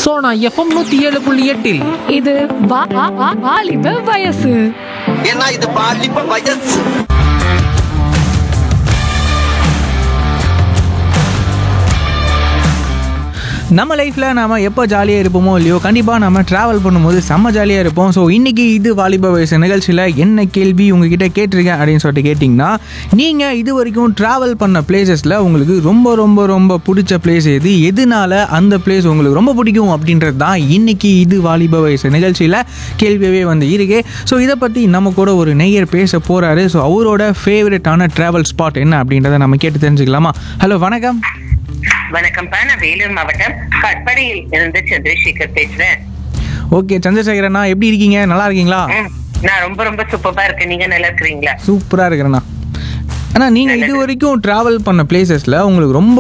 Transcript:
Sona FM நூத்தி ஏழு புள்ளி எட்டில் இது வா- வா- வா- வாலிப வயசு ஏன்னா இது பாலிப்ப வயசு நம்ம லைஃப்பில் நாம எப்போ ஜாலியாக இருப்போமோ இல்லையோ கண்டிப்பாக நம்ம ட்ராவல் பண்ணும்போது செம்ம ஜாலியாக இருப்போம் ஸோ இன்றைக்கி இது வாலிப வயசு நிகழ்ச்சியில் என்ன கேள்வி உங்ககிட்ட கேட்டிருக்கேன் அப்படின்னு சொல்லிட்டு கேட்டிங்கன்னா நீங்கள் இது வரைக்கும் ட்ராவல் பண்ண பிளேசஸில் உங்களுக்கு ரொம்ப ரொம்ப ரொம்ப பிடிச்ச பிளேஸ் எது எதனால அந்த பிளேஸ் உங்களுக்கு ரொம்ப பிடிக்கும் அப்படின்றது தான் இன்றைக்கி இது வாலிப வயசு நிகழ்ச்சியில் கேள்வியவே வந்து இருக்கு ஸோ இதை பற்றி நம்ம கூட ஒரு நெய்யர் பேச போகிறாரு ஸோ அவரோட ஃபேவரட்டான ட்ராவல் ஸ்பாட் என்ன அப்படின்றத நம்ம கேட்டு தெரிஞ்சுக்கலாமா ஹலோ வணக்கம் வணக்கம்ப்பா நான் வேலூர் மாவட்டம் கட்படியில் இருந்து சந்திரசேகர் பேசுறேன் ஓகே சந்திரசேகரண்ணா எப்படி இருக்கீங்க நல்லா இருக்கீங்களா ம், நான் ரொம்ப ரொம்ப சூப்பரா இருக்கேன் நீங்க நல்லா இருக்கிறீங்களா சூப்பராக இருக்கிறேண்ணா அண்ணா நீங்கள் இது வரைக்கும் ட்ராவல் பண்ண பிளேசஸில் உங்களுக்கு ரொம்ப